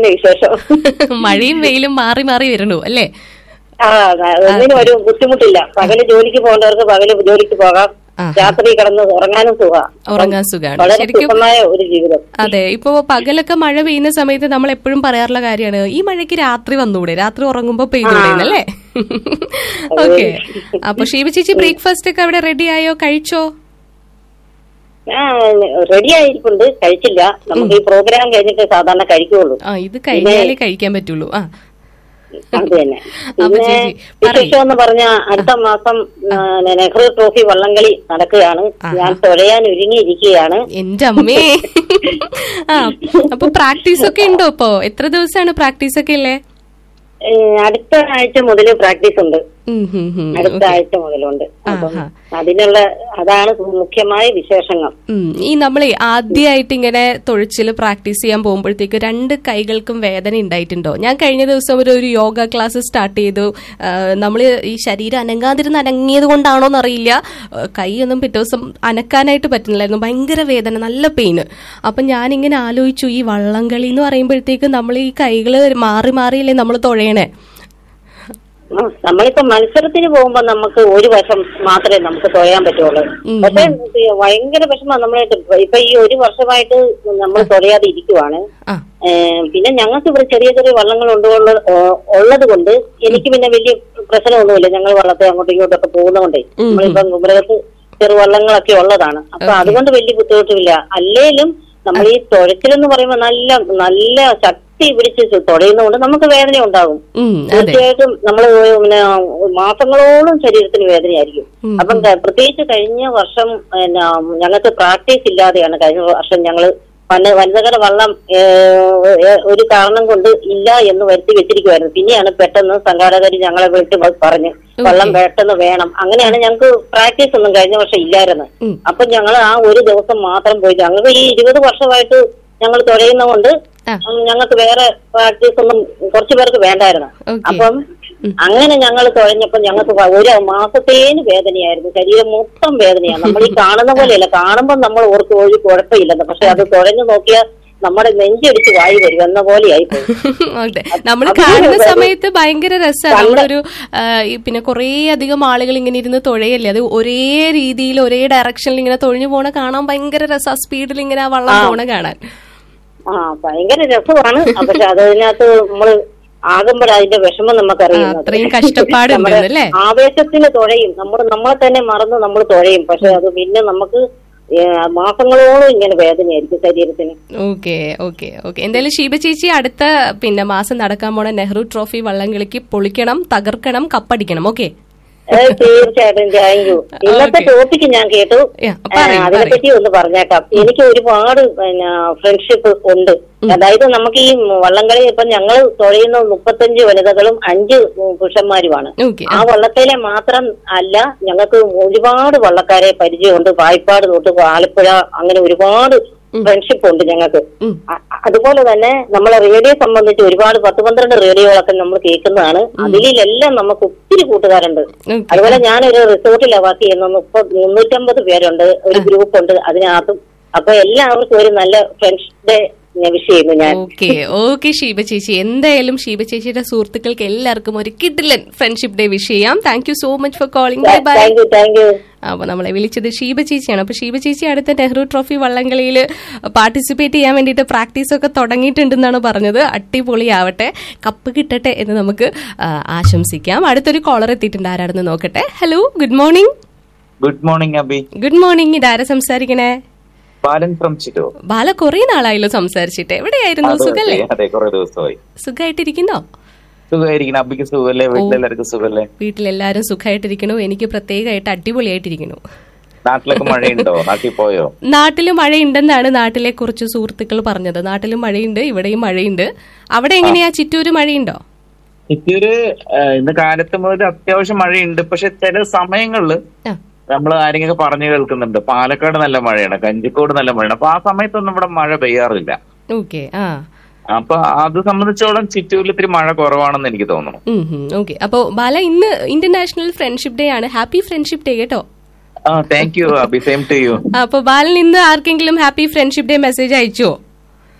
വിശേഷം മഴയും വെയിലും മാറി മാറി വരണു അല്ലേ ആ ഒന്നിനും ഒരു ബുദ്ധിമുട്ടില്ല പകല് ജോലിക്ക് പോകേണ്ടവർക്ക് പകല് ജോലിക്ക് പോകാം ആഹാ. രാത്രി കിടന്ന് ഉറങ്ങാനും സുഖ ഉറങ്ങാൻ സുഖാണ് വളരെ ശരിക്കും സുഖമായ ഒരു ജീവിതം അതെ ഇപ്പോ പകലൊക്കെ മഴ പെയ്യുന്ന സമയത്ത് നമ്മൾ എപ്പോഴും പറയാറുള്ള കാര്യമാണ് ഈ മഴയ്ക്ക് രാത്രി വന്നൂടെ രാത്രി ഉറങ്ങുമ്പോ പെയ്തൂടെ എന്നല്ലേ ഓക്കെ അപ്പൊ ഷീബ ചേച്ചി ബ്രേക്ക്ഫാസ്റ്റ് ഒക്കെ അവിടെ റെഡി ആയോ കഴിച്ചോ ആ റെഡി ആയിരിക്കുന്നുണ്ട് കഴിച്ചില്ല നമുക്ക് ഈ പ്രോഗ്രാം കഴിഞ്ഞിട്ട് സാധാരണ കഴിക്കുള്ളൂ ആ ഇത് കഴിഞ്ഞാലേ കഴിക്കാൻ പറ്റുള്ളൂ ആ അത് തന്നെ അപ്പൊ പിന്നെ ചേച്ചി, പറയ്. വിശേഷം എന്ന് പറഞ്ഞ അടുത്ത മാസം ആ, നെഹ്റു ട്രോഫി വള്ളംകളി നടക്കുകയാണ് ഞാൻ തുഴയാൻ ഒരുങ്ങിയിരിക്കുകയാണ് എന്റെ അമ്മേ ആ അപ്പൊ പ്രാക്ടീസ് ഒക്കെ ഉണ്ടോ ഇപ്പോ എത്ര ദിവസമാണ് പ്രാക്ടീസ് ഒക്കെ ഉള്ളേ ഏ, അടുത്ത ആഴ്ച മുതൽ പ്രാക്ടീസ് ഉണ്ട് ഉം, ഉം, ഉം. അടുത്ത ആഴ്ച മുതലുണ്ട് അപ്പം ആഹാ. അതിനുള്ള അതാണ് മുഖ്യമായ വിശേഷങ്ങൾ ഉം. ഈ നമ്മളെ ആദ്യമായിട്ട് ഇങ്ങനെ തൊഴിച്ചില് പ്രാക്ടീസ് ചെയ്യാൻ പോകുമ്പോഴത്തേക്ക് രണ്ട് കൈകൾക്കും വേദന ഉണ്ടായിട്ടുണ്ടോ ഞാൻ കഴിഞ്ഞ ദിവസം ഒരു ഒരു യോഗ ക്ലാസ് സ്റ്റാർട്ട് ചെയ്തു നമ്മൾ ഈ ശരീരം അനങ്ങാതിരുന്ന് അനങ്ങിയത് കൊണ്ടാണോ എന്നറിയില്ല ആ, കൈയൊന്നും പിറ്റേ ദിവസം അനക്കാനായിട്ട് പറ്റുന്നില്ലായിരുന്നു ഭയങ്കര വേദന നല്ല പെയിന് അപ്പം ഞാനിങ്ങനെ ആലോചിച്ചു ഈ വള്ളംകളി എന്ന് പറയുമ്പോഴത്തേക്ക് നമ്മൾ ഈ കൈകൾ മാറി മാറിയല്ലേ നമ്മൾ തുഴയണേ ആ, നമ്മളിപ്പോ മത്സരത്തിന് പോകുമ്പോ നമുക്ക് ഒരു വശം മാത്രമേ നമുക്ക് തുഴയാൻ പറ്റുള്ളൂ ഉം. പക്ഷെ ഭയങ്കര വിഷമം നമ്മളായിട്ട് ഇപ്പൊ ഈ ഒരു വർഷമായിട്ട് നമ്മൾ തുഴയാതെ ഇരിക്കുവാണ് ആ ഏ, പിന്നെ ഞങ്ങൾക്ക് ഇവിടെ ചെറിയ ചെറിയ വള്ളങ്ങൾ ഉണ്ട് ഉള്ളത് കൊണ്ട് എനിക്ക് പിന്നെ വലിയ പ്രശ്നമൊന്നുമില്ല ഞങ്ങൾ വള്ളത്തെ അങ്ങോട്ടും ഇങ്ങോട്ടും ഒക്കെ പോകുന്നതുകൊണ്ടേ ഉം. നമ്മളിപ്പം മൃഗത്ത് ചെറുവള്ളങ്ങളൊക്കെ ഉള്ളതാണ് അപ്പൊ അതുകൊണ്ട് വലിയ ബുദ്ധിമുട്ടില്ല അല്ലേലും നമ്മൾ ഈ തുഴച്ചിലെന്ന് പറയുമ്പോൾ നല്ല നല്ല ശക്തി പിടിച്ച് തുഴയുന്നതുകൊണ്ട് നമുക്ക് വേദന ഉണ്ടാകും ഉം, അതെ തീർച്ചയായിട്ടും നമ്മൾ പിന്നെ മാസങ്ങളോളം ശരീരത്തിന് വേദനയായിരിക്കും ഉം, അപ്പം ക- പ്രത്യേകിച്ച് കഴിഞ്ഞ വർഷം പിന്നെ ഞങ്ങൾക്ക് പ്രാക്ടീസ് ഇല്ലാതെയാണ് കഴിഞ്ഞ വർഷം ഞങ്ങൾ വന വനിതകളുടെ വള്ളം ഏഹ്, ഏഹ്, ഒരു കാരണം കൊണ്ട് ഇല്ല എന്ന് വരുത്തി വെച്ചിരിക്കുമായിരുന്നു പിന്നെയാണ് പെട്ടെന്ന് സംഘാടകർ ഞങ്ങളെ വിളിച്ച് പറഞ്ഞ് വള്ളം പെട്ടെന്ന് വേണം അങ്ങനെയാണ് ഞങ്ങൾക്ക് പ്രാക്ടീസ് ഒന്നും കഴിഞ്ഞ വർഷം ഇല്ലായിരുന്നു ഉം. അപ്പൊ ഞങ്ങൾ ആ ഒരു ദിവസം മാത്രം പോയി ഞങ്ങൾക്ക് ഈ ഇരുപത് വർഷമായിട്ട് ഞങ്ങൾ തുഴയുന്നതുകൊണ്ട് ആ. ഉം, ഞങ്ങൾക്ക് വേറെ പ്രാക്ടീസ് ഒന്നും കുറച്ചു പേർക്ക് വേണ്ടായിരുന്നു ഓക്കെ അപ്പം അങ്ങനെ ഞങ്ങൾ തുഴഞ്ഞപ്പോ ഞങ്ങൾക്ക് വ- ഒരു മാസത്തേന് വേദനയായിരുന്നു ശരീരം മൊത്തം വേദനയാണ് നമ്മൾ ഈ കാണുന്ന പോലെയല്ല കാണുമ്പോൾ നമ്മൾ ഓർക്ക് ഒരു കുഴപ്പമില്ലെന്ന് പക്ഷെ അത് തുഴഞ്ഞു നോക്കിയാൽ നമ്മുടെ നെഞ്ചടിച്ച് വായി വരും എന്ന പോലെയായി പോയി അതെ നമ്മൾ അത് കാണുന്ന ഒരു- സമയത്ത് ഭയങ്കര രസമാണ് നമ്മളൊരു ആ, ഈ പിന്നെ കുറേ അധികം ആളുകൾ ഇങ്ങനെ ഇരുന്ന് തുഴയല്ലേ അത് ഒരേ രീതിയിൽ ഒരേ ഡയറക്ഷനിൽ ഇങ്ങനെ തൊഴിഞ്ഞു പോണ കാണാൻ ഭയങ്കര രസ സ്പീഡിൽ ഇങ്ങനെ ആ വള്ളം പോണ കാണാൻ ആ ഭയങ്കര രസമാണ് പക്ഷെ അതിനകത്ത് നമ്മള് ആകുമ്പോൾ അതിന്റെ വിഷമം നമുക്കറിയാം അത്രയും കഷ്ടപ്പാടുണ്ട് അല്ലേ ആവേശത്തിന് തുഴയും നമ്മൾ നമ്മളെ തന്നെ മറന്ന് നമ്മൾ തുഴയും പക്ഷെ അത് പിന്നെ നമുക്ക് ഏ, മാസങ്ങളോളം ഇങ്ങനെ വേദനയായിരിക്കും ശരീരത്തിന് ഓക്കെ ഓക്കെ ഓക്കെ എന്തായാലും ഷീബ ചേച്ചി അടുത്ത പിന്നെ മാസം നടക്കാൻ പോണ നെഹ്റു ട്രോഫി വള്ളംകളിക്ക് പൊളിക്കണം തകർക്കണം കപ്പടിക്കണം ഓക്കെ ഏ, തീർച്ചയായിട്ടും താങ്ക് യു ഇന്നത്തെ Okay. ടോപ്പിക് ഞാൻ കേട്ടു Yeah, ഏ, പറയൂ, അതിനെപ്പറ്റി ഒന്ന് പറഞ്ഞേക്കാം എനിക്ക് ഒരുപാട് പിന്നെ ഫ്രണ്ട്ഷിപ്പ് ഉണ്ട് അതായത് നമുക്ക് ഈ വള്ളംകളി ഇപ്പൊ ഞങ്ങൾ തുഴയുന്ന മുപ്പത്തഞ്ച് വനിതകളും അഞ്ച് പുരുഷന്മാരുമാണ് ഓക്കെ ആ വള്ളത്തിലെ മാത്രം അല്ല ഞങ്ങൾക്ക് ഒരുപാട് വള്ളക്കാരെ പരിചയമുണ്ട് വായ്പാട് തൊട്ട് ആലപ്പുഴ അങ്ങനെ ഒരുപാട് ഫ്രണ്ട്ഷിപ്പ് ഉണ്ട് ഞങ്ങൾക്ക് ഉം. അ- അതുപോലെ തന്നെ നമ്മളെ റേഡിയോ സംബന്ധിച്ച് ഒരുപാട് പത്ത് പന്ത്രണ്ട് റേഡിയോകളൊക്കെ നമ്മൾ കേൾക്കുന്നതാണ് അതിലെല്ലാം നമുക്ക് ഒത്തിരി കൂട്ടുകാരുണ്ട് ഓക്കെ അതുപോലെ ഞാനൊരു റിസോർട്ടിലാണ് വർക്ക് ചെയ്യുന്ന മുപ്പത് മുന്നൂറ്റമ്പത് പേരുണ്ട് ഒരു ഗ്രൂപ്പ് ഉണ്ട് അതിനകത്തും അപ്പൊ എല്ലാവർക്കും ഒരു നല്ല ഫ്രണ്ട്ഷിപ്പ് വിഷ് ചെയ്യുന്നു ഞാൻ ഓക്കെ ഓക്കെ ഷീബ ചേച്ചി എന്തായാലും ഷീബ ചേച്ചിയുടെ സുഹൃത്തുക്കൾക്ക് എല്ലാവർക്കും ഒരു കിഡിലൻ ഫ്രണ്ട്ഷിപ്പ് ഡേ വിഷ് ചെയ്യാം thank you so much for calling bye bye thank you thank you അപ്പൊ നമ്മളെ വിളിച്ചത് ഷീബ ചേച്ചിയാണ് അപ്പൊ ഷീബ ചേച്ചി അടുത്ത നെഹ്റു ട്രോഫി വള്ളംകളിയിൽ പാർട്ടിസിപ്പേറ്റ് ചെയ്യാൻ വേണ്ടിയിട്ട് പ്രാക്ടീസ് ഒക്കെ തുടങ്ങിയിട്ടുണ്ടെന്നാണ് പറഞ്ഞത് അടിപൊളിയാവട്ടെ കപ്പ് കിട്ടട്ടെ എന്ന് നമുക്ക് ആ, ആശംസിക്കാം അടുത്തൊരു കോളർ എത്തിയിട്ടുണ്ട് ആരാണെന്ന് നോക്കട്ടെ hello good morning good morning Abi good morning ഇതാരാ സംസാരിക്കണേ ബാലൻ ഫ്രം ചിറ്റോ ബാല കുറെ നാളായല്ലോ സംസാരിച്ചിട്ട് എവിടെയായിരുന്നു അതെ, സുഖല്ലേ അതെ കുറെ ദിവസമായി സുഖമായിട്ടിരിക്കുന്നോ സുഖമായിരിക്കണം അബിക്ക് സുഖല്ലേ വീട്ടിലെല്ലാവർക്കും സുഖല്ലേ വീട്ടിലെല്ലാരും സുഖമായിട്ടിരിക്കണു എനിക്ക് പ്രത്യേകമായിട്ട് അടിപൊളിയായിട്ടിരിക്കണു നാട്ടിലൊക്കെ മഴയുണ്ടോ നാട്ടിൽ പോയോ നാട്ടിൽ മഴയുണ്ടെന്നാണ് നാട്ടിലെ കുറച്ച് സുഹൃത്തുക്കൾ പറഞ്ഞത് നാട്ടിലും മഴയുണ്ട് ഇവിടെയും മഴയുണ്ട് അവിടെ എങ്ങനെയാ ചിറ്റൂര് മഴയുണ്ടോ ചിറ്റൂര് ആ, ഇന്ന് കാലത്ത് മുതൽ അത്യാവശ്യം മഴയുണ്ട് പക്ഷെ ചില സമയങ്ങളില് ആ, നമ്മൾ ആരെങ്കിലും പറഞ്ഞു കേൾക്കുന്നുണ്ട് പാലക്കാട് നല്ല മഴയാണ് കഞ്ചിക്കോട് നല്ല മഴയാണ് അപ്പൊ ആ സമയത്തൊന്നും ഇവിടെ മഴ പെയ്യാറില്ല ഓക്കെ ആ അപ്പൊ അത് സംബന്ധിച്ചോളം ചിറ്റൂരിൽ ഇത്തിരി മഴ കുറവാണെന്ന് എനിക്ക് തോന്നുന്നു ഓക്കെ അപ്പോ ബാല ഇന്ന് ഇന്റർനാഷണൽ ഫ്രണ്ട്ഷിപ്പ് ഡേ ആണ് ഹാപ്പി ഫ്രണ്ട്ഷിപ്പ് ഡേ കേട്ടോ ആ thank you Abi same to you അപ്പൊ ബാലൻ ഇന്ന് ആർക്കെങ്കിലും ഹാപ്പി ഫ്രണ്ട്ഷിപ്പ് ഡേ മെസ്സേജ് അയച്ചോ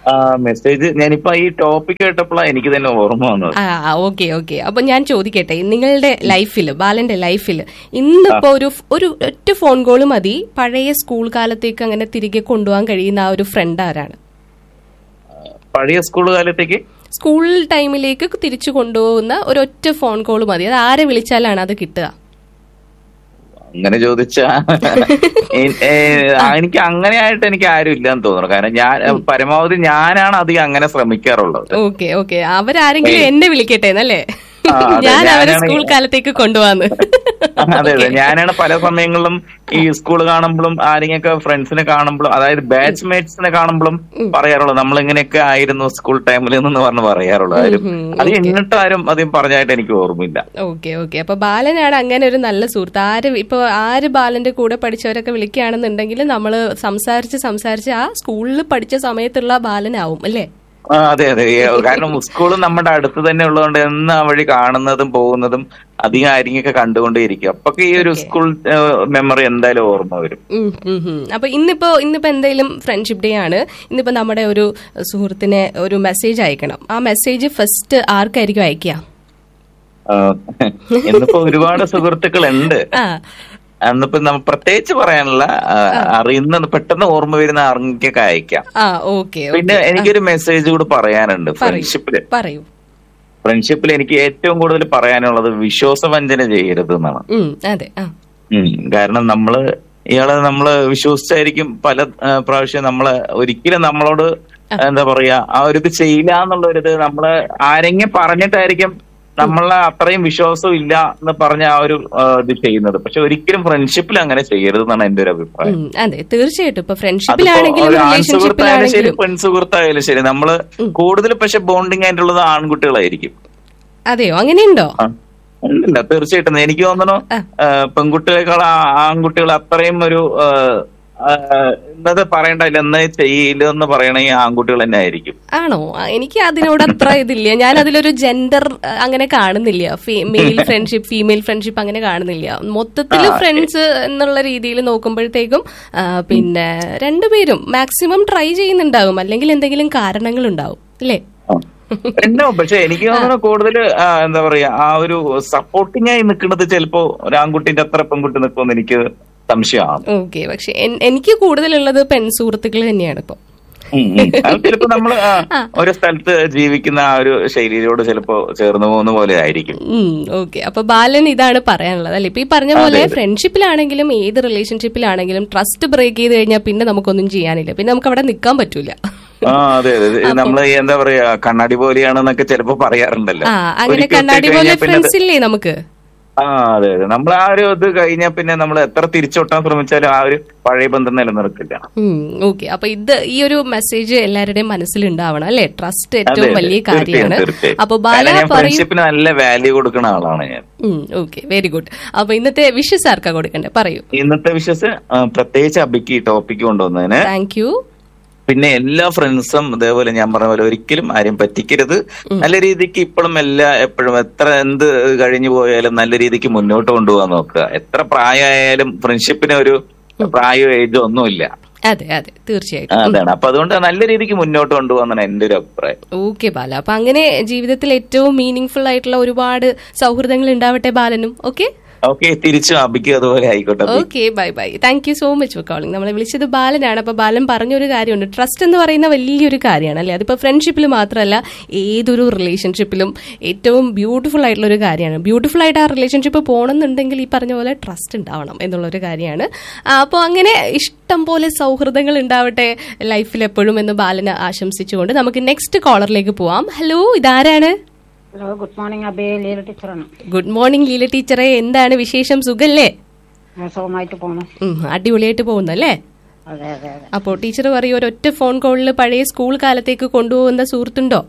ആ മെസ്സേജ് ഞാനിപ്പോ ഈ ടോപ്പിക് കേട്ടപ്പോഴാണ് എനിക്ക് തന്നെ ഓർമ്മ വന്നത് ആ ഓക്കെ ഓക്കെ അപ്പൊ ഞാൻ ചോദിക്കട്ടെ നിങ്ങളുടെ ലൈഫിൽ ബാലന്റെ ലൈഫിൽ ഇന്നിപ്പോ ഒരു ഒരു ഒറ്റ ഫോൺ കോൾ മതി പഴയ സ്കൂൾ കാലത്തേക്ക് അങ്ങനെ തിരികെ കൊണ്ടുപോകാൻ കഴിയുന്ന ആ ഒരു ഫ്രണ്ട് ആരാണ് പഴയ സ്കൂൾ കാലത്തേക്ക് സ്കൂൾ ടൈമിലേക്ക് തിരിച്ചു കൊണ്ടുപോകുന്ന ഒരൊറ്റ ഫോൺ കോൾ മതി അത് ആരെ വിളിച്ചാലാണ് അത് കിട്ടുക അങ്ങനെ ചോദിച്ചാ എ- ഏ, ആ, എനിക്ക് അങ്ങനെ ആയിട്ട് എനിക്ക് ആരും ഇല്ലെന്ന് തോന്നുന്നു കാരണം ഞാൻ പരമാവധി ഞാനാണ് അധികം അങ്ങനെ ശ്രമിക്കാറുള്ളത് ഓക്കെ ഓക്കെ അവരാരെങ്കിലും എന്നെ വിളിക്കട്ടെ എന്നല്ലേ ആ, അതെ, ഞാൻ അവരെ ഞാനാണ് സ്കൂൾ കാലത്തേക്ക് കൊണ്ടുപോകാന്ന് അതെ അതെ ഞാനാണ് പല സമയങ്ങളിലും ഈ സ്കൂൾ കാണുമ്പോഴും ആരെങ്കിലൊക്കെ ഫ്രണ്ട്സിനെ കാണുമ്പോഴും അതായത് ബാച്ച്മേറ്റ്സിനെ കാണുമ്പോഴും പറയാറുള്ളത് നമ്മൾ ഇങ്ങനെയൊക്കെ ആയിരുന്നു സ്കൂൾ ടൈമിൽ എന്ന് പറഞ്ഞ് പറയാറുള്ളത് ആരും ഉം, അത് എന്നിട്ടാരും അധികം പറഞ്ഞായിട്ട് എനിക്ക് ഓർമ്മയില്ല ഓക്കെ ഓക്കെ അപ്പൊ ബാലനാണ് അങ്ങനെ ഒരു നല്ല സുഹൃത്ത് ആര് ഇപ്പൊ ആര് ബാലന്റെ കൂടെ പഠിച്ചവരൊക്കെ വിളിക്കുകയാണെന്നുണ്ടെങ്കിൽ നമ്മൾ സംസാരിച്ച് സംസാരിച്ച് ആ സ്കൂളിൽ പഠിച്ച സമയത്തുള്ള ബാലനാവും അല്ലേ ആ, അതെ അതെ ഏ, കാരണം സ്കൂൾ നമ്മുടെ അടുത്ത് തന്നെ ഉള്ളതുകൊണ്ട് എന്ന് ആ വഴി കാണുന്നതും പോകുന്നതും അധികം ആരെങ്കിലൊക്കെ കണ്ടുകൊണ്ടേയിരിക്കും അപ്പൊക്കെ ഈ ഒരു സ്കൂൾ മെമ്മറി എന്തായാലും ഓർമ്മ വരും ഉം, ഉം, ഉം. അപ്പൊ ഇന്നിപ്പോ ഇന്നിപ്പോ എന്തായാലും ഫ്രണ്ട്ഷിപ്പ് ഡേ ആണ് ഇന്നിപ്പോ നമ്മുടെ ഒരു സുഹൃത്തിനെ ഒരു മെസ്സേജ് അയക്കണം ആ മെസ്സേജ് ഫസ്റ്റ് ആർക്കായിരിക്കും അയക്കുക ആ, ഇന്നിപ്പോ ഒരുപാട് സുഹൃത്തുക്കൾ ഉണ്ട് ആ അന്നിപ്പോ നമ്മ പ്രത്യേകിച്ച് പറയാനുള്ള ആ, അറിയുന്ന പെട്ടെന്ന് ഓർമ്മ വരുന്ന അറിഞ്ഞൊക്കെ അയക്കാം ആ ഓക്കെ പിന്നെ എനിക്കൊരു മെസ്സേജ് കൂടി പറയാനുണ്ട് ഫ്രണ്ട്ഷിപ്പില് പറയൂ ഫ്രണ്ട്ഷിപ്പിൽ എനിക്ക് ഏറ്റവും കൂടുതൽ പറയാനുള്ളത് വിശ്വാസവഞ്ചന ചെയ്യരുത് എന്നാണ് ഉം അതെ ആ ഉം. കാരണം നമ്മള് ഇയാളെ നമ്മള് വിശ്വസിച്ചായിരിക്കും പല ആ, പ്രാവശ്യം നമ്മള് ഒരിക്കലും നമ്മളോട് എന്താ പറയാ ആ ഒരു ഇത് ചെയ്യില്ല എന്നുള്ള ഒരു ഇത് നമ്മള് ആരെങ്കിലും പറഞ്ഞിട്ടായിരിക്കും നമ്മളെ അത്രയും വിശ്വാസം ഇല്ല എന്ന് പറഞ്ഞ ആ ഒരു ആ, ഇത് ചെയ്യുന്നത് പക്ഷെ ഒരിക്കലും ഫ്രണ്ട്ഷിപ്പിൽ അങ്ങനെ ചെയ്യരുത് എന്നാണ് എന്റെ ഒരു അഭിപ്രായം ഉം, അതെ തീർച്ചയായിട്ടും ഇപ്പൊ അതിപ്പോ ഫ്രണ്ട്ഷിപ്പിലാണെങ്കിലും ഒരു ആൺസുഹൃത്തായാലും ശരി റിലേഷൻഷിപ്പിലാണെങ്കിലും പെൺസുഹൃത്തായാലും ശരി നമ്മള് കൂടുതൽ പക്ഷെ ബോണ്ടിങ് ആയിട്ടുള്ളത് ആൺകുട്ടികളായിരിക്കും അതെയോ അങ്ങനെയുണ്ടോ ആ. ഇല്ല തീർച്ചയായിട്ടും എനിക്ക് തോന്നുന്നു ആ, പെൺകുട്ടികളെക്കാൾ ആ- ആൺകുട്ടികൾ അത്രയും ഒരു ആ, ആ, ഇന്നത് പറയണ്ടില്ല എന്നേ ചെയ്യില്ല എന്ന് പറയണ ഈ ആൺകുട്ടികൾ തന്നെ ആയിരിക്കും ആണോ ആ, എനിക്ക് അതിനോട് അത്ര ഇതില്ല ഞാൻ അതിലൊരു ജെൻഡർ അങ്ങനെ കാണുന്നില്ല മെയിൽ ഫ്രണ്ട്ഷിപ്പ് ഫീമെയിൽ ഫ്രണ്ട്ഷിപ്പ് അങ്ങനെ കാണുന്നില്ല മൊത്തത്തിൽ ഫ്രണ്ട്സ് എന്നുള്ള രീതിയിൽ നോക്കുമ്പോഴത്തേക്കും ആ, പിന്നെ രണ്ടുപേരും മാക്സിമം ട്രൈ ചെയ്യുന്നുണ്ടാകും അല്ലെങ്കിൽ എന്തെങ്കിലും കാരണങ്ങൾ ഉണ്ടാവും അല്ലേ എന്നോ പക്ഷെ എനിക്ക് തോന്നുന്നു കൂടുതൽ എന്താ പറയാ ആ ഒരു സപ്പോർട്ടിങ് ആയി നിൽക്കുന്നത് ചിലപ്പോ ഒരു ആൺകുട്ടിന്റെ അത്ര പെൺകുട്ടി നിൽക്കുമെന്ന് എനിക്ക് സംശയമാണ് ഓക്കെ പക്ഷെ എൻ- എനിക്ക് കൂടുതലുള്ളത് പെൺസുഹൃത്തുക്കൾ തന്നെയാണ് ഇപ്പൊ ഉം, ഉം. അത് ചിലപ്പോ നമ്മള് ആ, ഒരു സ്ഥലത്ത് ജീവിക്കുന്ന ആ ഒരു ശൈലിയോട് ചിലപ്പോ ചേർന്ന് പോകുന്ന പോലെ ആയിരിക്കും ഓക്കെ അപ്പൊ ബാലൻ ഇതാണ് പറയാനുള്ളത് അല്ലെ ഇപ്പൊ ഈ പറഞ്ഞ പോലെ ഫ്രണ്ട്ഷിപ്പിലാണെങ്കിലും ഏത് റിലേഷൻഷിപ്പിലാണെങ്കിലും ട്രസ്റ്റ് ബ്രേക്ക് ചെയ്ത് കഴിഞ്ഞാൽ പിന്നെ നമുക്കൊന്നും ചെയ്യാനില്ല പിന്നെ നമുക്ക് അവിടെ നിൽക്കാൻ പറ്റൂല ആ അതെ അതെ ഇത് നമ്മള് ഈ എന്താ പറയാ കണ്ണാടി പോലെയാണെന്നൊക്കെ ചിലപ്പോ പറയാറുണ്ടല്ലോ ആ അങ്ങനെ ഒരിക്കൽ കണ്ണാടി ഇട്ട് പോലെ കഴിഞ്ഞാ പിന്നെ അത് ഫ്രണ്ട്സ് ഇല്ലേ നമുക്ക് ആ അതെ അതെ നമ്മൾ ആ ഒരു ഇത് കഴിഞ്ഞാൽ പിന്നെ നമ്മൾ എത്ര തിരിച്ചൊട്ടാൻ ശ്രമിച്ചാലും ആ ഒരു പഴയ ബന്ധം നിലനിർത്തില്ല ഓക്കെ അപ്പൊ ഇത് ഈ ഒരു മെസ്സേജ് എല്ലാവരുടെയും മനസ്സിലുണ്ടാവണം അല്ലെ ട്രസ്റ്റ് അതെ, ഏറ്റവും അതെ. വലിയ തീർച്ചയായും, കാര്യമാണ് തീർച്ചയായും. അപ്പൊ ബാല കാരണം ഞാൻ പറയൂ ഫ്രണ്ട്ഷിപ്പിന് നല്ല വാല്യൂ കൊടുക്കുന്ന ആളാണ് ഞാൻ ഓക്കെ വെരി ഗുഡ് അപ്പൊ ഇന്നത്തെ വിഷസ് ആർക്കാ കൊടുക്കണ്ടേ പറയൂ ഇന്നത്തെ വിശ്വസ് പ്രത്യേകിച്ച് അബിക്ക് ഈ ടോപ്പിക്ക് കൊണ്ടുവന്നതിന് താങ്ക് യു പിന്നെ എല്ലാ ഫ്രണ്ട്സും ഇതേപോലെ ഞാൻ പറഞ്ഞ പോലെ ഒരിക്കലും ആരെയും പറ്റിക്കരുത് നല്ല രീതിക്ക് ഇപ്പോഴും എല്ലാ എപ്പോഴും എത്ര എന്ത് കഴിഞ്ഞു പോയാലും നല്ല രീതിക്ക് മുന്നോട്ട് കൊണ്ടുപോകാൻ നോക്കുക എത്ര പ്രായമായാലും ഫ്രണ്ട്ഷിപ്പിന് ഒരു പ്രായോ ഏജോ ഒന്നുമില്ല അതെ അതെ ആ, തീർച്ചയായിട്ടും അതാണ് അപ്പൊ അതുകൊണ്ട് നല്ല രീതിക്ക് മുന്നോട്ട് കൊണ്ടുപോകാന്നാണ് എന്റെ ഒരു അഭിപ്രായം ഓക്കെ ബാല അപ്പൊ അങ്ങനെ ജീവിതത്തിൽ ഏറ്റവും മീനിങ് ഫുൾ ആയിട്ടുള്ള ഒരുപാട് സൗഹൃദങ്ങൾ ഉണ്ടാവട്ടെ ബാലനും ഓക്കെ ഓക്കെ തിരിച്ചും അബിക്കും അതുപോലെ ആയിക്കോട്ടെ Abi. Okay bye bye thank you so much for calling നമ്മളെ വിളിച്ചത് ബാലനാണ് അപ്പൊ ബാലൻ പറഞ്ഞൊരു കാര്യമുണ്ട് ട്രസ്റ്റ് എന്ന് പറയുന്ന വലിയൊരു കാര്യമാണ് അല്ലെ അതിപ്പോ ഫ്രണ്ട്ഷിപ്പിൽ മാത്രമല്ല ഏതൊരു റിലേഷൻഷിപ്പിലും ഏറ്റവും ബ്യൂട്ടിഫുൾ ആയിട്ടുള്ള ഒരു കാര്യമാണ് ബ്യൂട്ടിഫുൾ ആയിട്ട് ആ റിലേഷൻഷിപ്പ് പോകണമെന്നുണ്ടെങ്കിൽ ഈ പറഞ്ഞ പോലെ ട്രസ്റ്റ് ഉണ്ടാവണം എന്നുള്ളൊരു കാര്യമാണ് അപ്പോൾ അങ്ങനെ ഇഷ്ടം പോലെ സൗഹൃദങ്ങൾ ഉണ്ടാവട്ടെ ലൈഫിൽ എപ്പോഴും എന്ന് ബാലന് ആശംസിച്ചുകൊണ്ട് നമുക്ക് നെക്സ്റ്റ് കോളറിലേക്ക് പോവാം ഹലോ ഇതാരാണ് hello good morning Abi Leela ടീച്ചറാണ് ഗുഡ് മോർണിംഗ് ലീല ടീച്ചറെ എന്താണ് വിശേഷം സുഖല്ലേ ഞാൻ സുഖമായിട്ട് പോണു ഉം, അടിപൊളിയായിട്ട് പോകുന്നല്ലേ അതെ അതെ അതെ അപ്പോൾ ടീച്ചർ പറയും ഒരൊറ്റ ഫോൺ കോളിൽ പഴയ സ്കൂൾ കാലത്തേക്ക് കൊണ്ടുപോകുന്ന സുഹൃത്തുണ്ടോ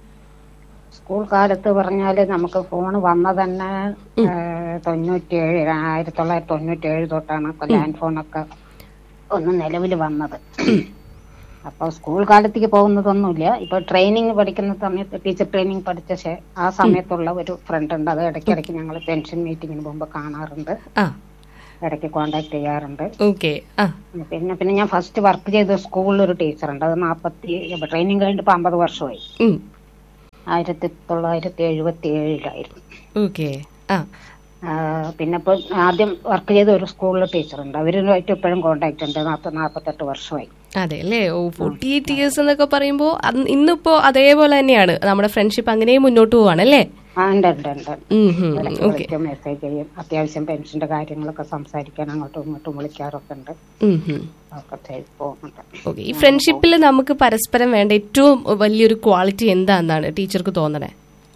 സ്കൂൾ കാലത്ത് പറഞ്ഞാല് നമുക്ക് ഫോൺ വന്ന തന്നെ തൊണ്ണൂറ്റിയേഴ് ആയിരത്തി തൊള്ളായിരത്തി തൊണ്ണൂറ്റി ഏഴ് തൊട്ടാണ് ലാൻഡ് ഫോണൊക്കെ ഒന്ന് നിലവിൽ വന്നത് അപ്പോൾ സ്കൂൾ കാലത്തേക്ക് പോകുന്നതൊന്നുമില്ല ഇപ്പൊ ട്രെയിനിങ് പഠിക്കുന്ന സമയത്ത് ടീച്ചർ ട്രെയിനിങ് പഠിച്ച ശേ- ആ സമയത്തുള്ള ഒരു ഫ്രണ്ട് ഉണ്ട് അത് ഇടയ്ക്കിടയ്ക്ക് ഞങ്ങൾ പെൻഷൻ മീറ്റിങ്ങിന് പോകുമ്പോൾ കാണാറുണ്ട് ആ ഇടയ്ക്ക് കോണ്ടാക്ട് ചെയ്യാറുണ്ട് ഓക്കെ ആ പിന്നെ പിന്നെ ഞാൻ ഫസ്റ്റ് വർക്ക് ചെയ്ത സ്കൂളിൽ ഒരു ടീച്ചറുണ്ട് അത് നാൽപ്പത്തി ട്രെയിനിങ് കഴിഞ്ഞിട്ട് ഇപ്പൊ അമ്പത് വർഷമായി ഉം. ആയിരത്തി തൊള്ളായിരത്തി എഴുപത്തി ഏഴിലായിരുന്നു ഓക്കെ ആ ആ, പിന്നെ ഇപ്പൊ ആദ്യം വർക്ക് ചെയ്ത ഒരു സ്കൂളിലെ ടീച്ചറുണ്ട് അവരുമായിട്ട് ഇപ്പോഴും കോണ്ടാക്ട് ഉണ്ട് നാൽപ്പത്തി നാൽപ്പത്തെട്ട് വർഷമായി അതെ അല്ലേ ഓ ഫോർട്ടി എയ്റ്റ് ഇയേഴ്സ് എന്നൊക്കെ പറയുമ്പോൾ ഇന്നിപ്പോ അതേപോലെ തന്നെയാണ് നമ്മുടെ ഫ്രണ്ട്ഷിപ്പ് അങ്ങനെ മുന്നോട്ട് പോവാണ് അല്ലേ ആ ഉണ്ട് ഉണ്ട് ഉണ്ട് ഇടയ്ക്ക് ഓക്കെ വിളിക്കും മെസ്സേജ് ചെയ്യും അത്യാവശ്യം പെൻഷന്റെ കാര്യങ്ങളൊക്കെ സംസാരിക്കാൻ അങ്ങോട്ടും ഇങ്ങോട്ടും വിളിക്കാറൊക്കെ ഉണ്ട് ഒക്കെ ചെയ്ത് പോകുന്നുണ്ട് ഓക്കെ ഈ ഫ്രണ്ട്ഷിപ്പിൽ നമുക്ക് പരസ്പരം വേണ്ട ഏറ്റവും വലിയൊരു ക്വാളിറ്റി എന്താണെന്നാണ് ടീച്ചർക്ക് തോന്നണേ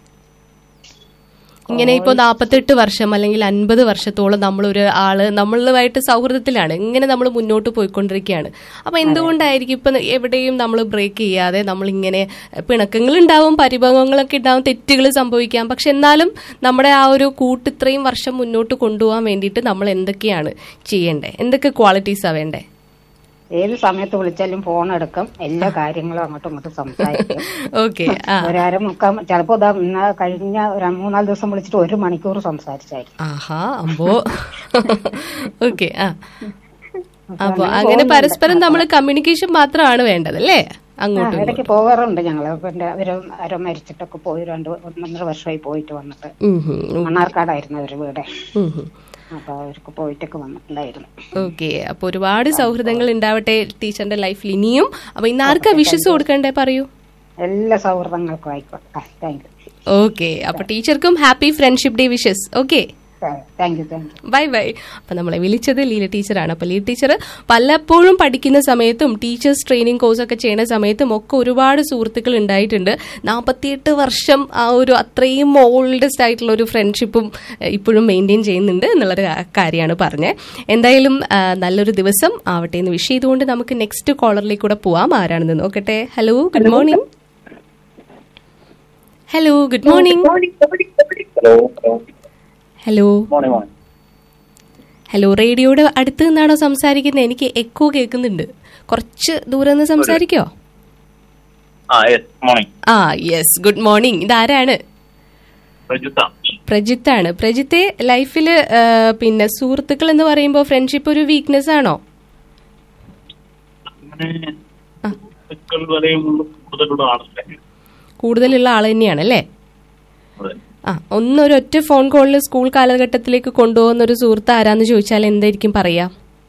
ഇങ്ങനെ ഇപ്പോൾ നാൽപ്പത്തെട്ട് വർഷം അല്ലെങ്കിൽ അൻപത് വർഷത്തോളം നമ്മളൊരു ആള് നമ്മളുമായിട്ട് സൗഹൃദത്തിലാണ് ഇങ്ങനെ നമ്മൾ മുന്നോട്ട് പോയിക്കൊണ്ടിരിക്കുകയാണ് അപ്പൊ എന്തുകൊണ്ടായിരിക്കും ഇപ്പൊ എവിടെയും നമ്മൾ ബ്രേക്ക് ചെയ്യാതെ നമ്മൾ ഇങ്ങനെ പിണക്കങ്ങൾ ഉണ്ടാവും പരിഭവങ്ങളൊക്കെ ഉണ്ടാവും തെറ്റുകൾ സംഭവിക്കാം പക്ഷെ എന്നാലും നമ്മുടെ ആ ഒരു കൂട്ട് ഇത്രയും വർഷം മുന്നോട്ട് കൊണ്ടുപോകാൻ വേണ്ടിയിട്ട് നമ്മൾ എന്തൊക്കെയാണ് ചെയ്യേണ്ടത് എന്തൊക്കെ ക്വാളിറ്റീസാണ് വേണ്ടേ ഏത് സമയത്ത് വിളിച്ചാലും ഫോൺ എടുക്കും എല്ലാ കാര്യങ്ങളും അങ്ങോട്ടും ഇങ്ങോട്ടും സംസാരിക്കും ഓക്കെ ആ ഒരു അരമുക്കാൽ ചിലപ്പോ ഇതാ ഇന്ന് കഴിഞ്ഞ ഒരു മൂന്നാല് ദിവസം വിളിച്ചിട്ട് ഒരു മണിക്കൂർ സംസാരിച്ചായിരുന്നു ആഹാ അമ്പോ ഓക്കെ ആ അപ്പൊ അങ്ങനെ പരസ്പരം നമ്മൾ കമ്മ്യൂണിക്കേഷൻ മാത്രമാണ് വേണ്ടത് അല്ലേ ആ, അങ്ങോട്ടും ഇടയ്ക്ക് പോകാറുണ്ട് ഞങ്ങള് പിന്നെ അവര് ആരോ മരിച്ചിട്ടൊക്കെ പോയി രണ്ട് ഒന്നൊന്നര വർഷമായി പോയിട്ട് വന്നിട്ട് ഉം ഹും, ഉം, മണ്ണാർക്കാടായിരുന്നു അവര് വീട് ഉം ഹും. അപ്പൊ അവർക്ക് പോയിട്ടൊക്കെ വന്നിട്ടുണ്ടായിരുന്നു ഓക്കെ അപ്പൊ ഒരുപാട് സൗഹൃദങ്ങൾ ഉണ്ടാവട്ടെ ടീച്ചറിന്റെ ലൈഫിൽ ഇനിയും അപ്പൊ ഇന്ന് ആർക്കാ വിഷസ് കൊടുക്കണ്ടേ പറയൂ എല്ലാ സൗഹൃദങ്ങൾക്കും ആയിക്കോട്ടെ താങ്ക് യു ഓക്കെ അപ്പൊ ടീച്ചർക്കും happy friendship day wishes okay thank you thank you bye bye അപ്പൊ നമ്മളെ വിളിച്ചത് ലീല ടീച്ചറാണ് അപ്പൊ ലീല ടീച്ചർ പലപ്പോഴും പഠിക്കുന്ന സമയത്തും ടീച്ചേഴ്സ് ട്രെയിനിങ് കോഴ്സ് ഒക്കെ ചെയ്യുന്ന സമയത്തും ഒക്കെ ഒരുപാട് സുഹൃത്തുക്കൾ ഉണ്ടായിട്ടുണ്ട് നാൽപ്പത്തിയെട്ട് വർഷം ആ ഒരു അത്രയും ഓൾഡസ്റ്റ് ആയിട്ടുള്ള ഒരു ഫ്രണ്ട്ഷിപ്പും ഏഹ്, ഇപ്പോഴും മെയിൻറ്റെയിൻ ചെയ്യുന്നുണ്ട് എന്നുള്ളൊരു കാര്യമാണ് പറഞ്ഞത് എന്തായാലും ആ, നല്ലൊരു ദിവസം ആവട്ടെ എന്ന് വിഷ് ചെയ്തുകൊണ്ട് നമുക്ക് നെക്സ്റ്റ് കോളറിലേക്ക് കൂടെ പോവാം ആരാണെന്ന് നോക്കട്ടെ hello good morning hello good morning hello hello morning morning hello റേഡിയോയുടെ അടുത്ത് നിന്നാണോ സംസാരിക്കുന്നത് എനിക്ക് എക്കോ കേൾക്കുന്നുണ്ട് കുറച്ച് ദൂരെ നിന്ന് സംസാരിക്കോ ആ യെസ് മോർണിംഗ് ആ യെസ് ഗുഡ് മോർണിംഗ് ഇതാരാണ് പ്രജുത്ത പ്രജിത്താണ് പ്രജിത്തെ ലൈഫിൽ പിന്നെ സുഹൃത്തുക്കൾ എന്ന് പറയുമ്പോൾ ഫ്രണ്ട്ഷിപ്പ് ഒരു വീക്ക്നെസ് ആണോ അങ്ങനെ സുഹൃത്തുക്കൾ വരെയും കൂടുതലുള്ള ആളല്ലേ കൂടുതലുള്ള ആൾ തന്നെയാണ് അല്ലേ അതെ ആ ഒന്നൊരു ഒറ്റ ഫോൺ കോളിൽ സ്കൂൾ കാലഘട്ടത്തിലേക്ക് കൊണ്ടുപോകുന്ന ഒരു സുഹൃത്ത് ആരാന്ന് ചോദിച്ചാൽ എന്തായിരിക്കും പറയാ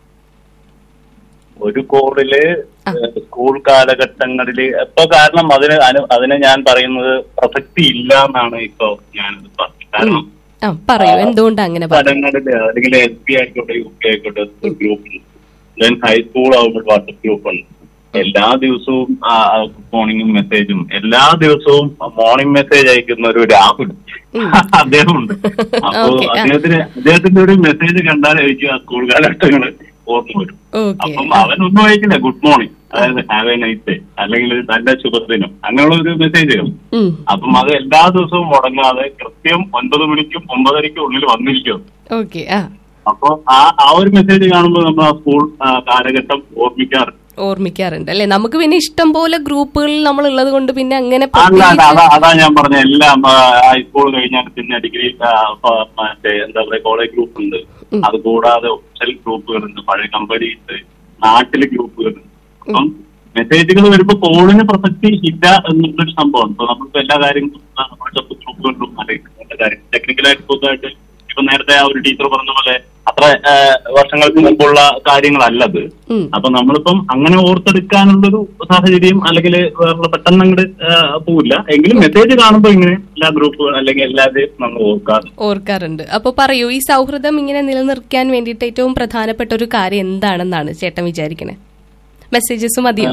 ഒരു കോളില് സ്കൂൾ കാലഘട്ടങ്ങളില് ഇപ്പൊ കാരണം അതിന് അനു- അതിന് ഞാൻ പറയുന്നത് പ്രസക്തി ഇല്ല എന്നാണ് ഇപ്പൊ ഞാനിത് പറഞ്ഞത് കാരണം ആ പറയൂ എന്തുകൊണ്ടാ അങ്ങനെ പറയുന്നത് സ്ഥലങ്ങളില് അല്ലെങ്കിൽ എൽ പി ആയിക്കോട്ടെ യു പി ആയിക്കോട്ടെ ഗ്രൂപ്പ് ദെൻ ഹൈസ്കൂൾ ആകുമ്പോൾ വാട്സപ്പ് ഗ്രൂപ്പ് ഉണ്ട് എല്ലാ ദിവസവും ഗുഡ് മോർണിംഗും മെസ്സേജും എല്ലാ ദിവസവും മോർണിംഗ് മെസ്സേജ് അയക്കുന്ന ഒരു രാഹുൽ അദ്ദേഹമുണ്ട് അപ്പോ Okay, ആ. അദ്ദേഹത്തിന് അദ്ദേഹത്തിന്റെ ഒരു മെസ്സേജ് കണ്ടാലായിരിക്കും ആ സ്കൂൾ കാലഘട്ടങ്ങള് ഓർമ്മ വരും ഓക്കെ അപ്പം അവനൊന്നും അയക്കില്ല ഗുഡ് മോർണിംഗ് അതായത് ഹാവ് എ നൈറ്റ് ഡേ അല്ലെങ്കിൽ ഒരു നല്ല ശുഭദിനം അങ്ങനെയുള്ള ഒരു മെസ്സേജുകൾ ഉം അപ്പം അത് എല്ലാ ദിവസവും മുടങ്ങാതെ കൃത്യം ഒൻപത് മണിക്കും ഒമ്പതരയ്ക്കും ഉള്ളിൽ വന്നിരിക്കും ഓക്കെ ആ അപ്പൊ ആ ആ ഒരു മെസ്സേജ് കാണുമ്പോൾ നമ്മൾ ആ സ്കൂൾ ആ, കാലഘട്ടം ഓർമ്മിക്കാറുണ്ട് ഓർമ്മിക്കാറുണ്ട് അല്ലെ നമുക്ക് പിന്നെ ഇഷ്ടം പോലെ ഗ്രൂപ്പുകളിൽ നമ്മൾ ഉള്ളത് കൊണ്ട് പിന്നെ അങ്ങനെ അല്ല അല്ല, പ്രത്യേകിച്ച് അതാ അതാ ഞാൻ പറഞ്ഞ എല്ലാം ആ, ഹൈസ്കൂൾ കഴിഞ്ഞാൽ പിന്നെ ഡിഗ്രി ആ, പ- മറ്റേ എന്താ പറയാ കോളേജ് ഗ്രൂപ്പ് ഉണ്ട് അത് കൂടാതെ ഒഫീഷ്യൽ ഗ്രൂപ്പുകളുണ്ട് പഴയ കമ്പനി ഉണ്ട് നാട്ടിലെ ഗ്രൂപ്പുകളുണ്ട് അപ്പം മെസ്സേജുകൾ വരുമ്പോ കോളിന് പ്രസക്തി ഇല്ല എന്നുള്ളൊരു സംഭവം ഇപ്പൊ നമ്മളിപ്പോ എല്ലാ കാര്യങ്ങളും ആ, നമ്മുടെ ഗ്രൂപ്പുകളിലും അല്ലെങ്കിൽ എല്ലാ കാര്യം ടെക്നിക്കലായിട്ട് പുതുതായിട്ട് ഇപ്പൊ നേരത്തെ ആ ഒരു ടീച്ചർ പറഞ്ഞ പോലെ അത്ര ആ, വർഷങ്ങൾക്ക് മുമ്പുള്ള കാര്യങ്ങളല്ലത് ഉം. അപ്പൊ നമ്മളിപ്പം അങ്ങനെ ഓർത്തെടുക്കാനുള്ളൊരു സാഹചര്യം അല്ലെങ്കിൽ വേറെ പെട്ടെന്ന് അങ്ങോട്ട് പോവില്ല എങ്കിലും മെസ്സേജ് കാണുമ്പോൾ ഇങ്ങനെ എല്ലാ ഗ്രൂപ്പുകൾ അല്ലെങ്കിൽ എല്ലാവരെയും നമ്മൾ ഓർക്കാറ് ഓർക്കാറുണ്ട് അപ്പൊ പറയൂ ഈ സൗഹൃദം ഇങ്ങനെ നിലനിർത്താൻ വേണ്ടിയിട്ട് ഏറ്റവും പ്രധാനപ്പെട്ട ഒരു കാര്യം എന്താണെന്നാണ് ചേട്ടൻ വിചാരിക്കണേ മെസ്സേജസ് മതിയോ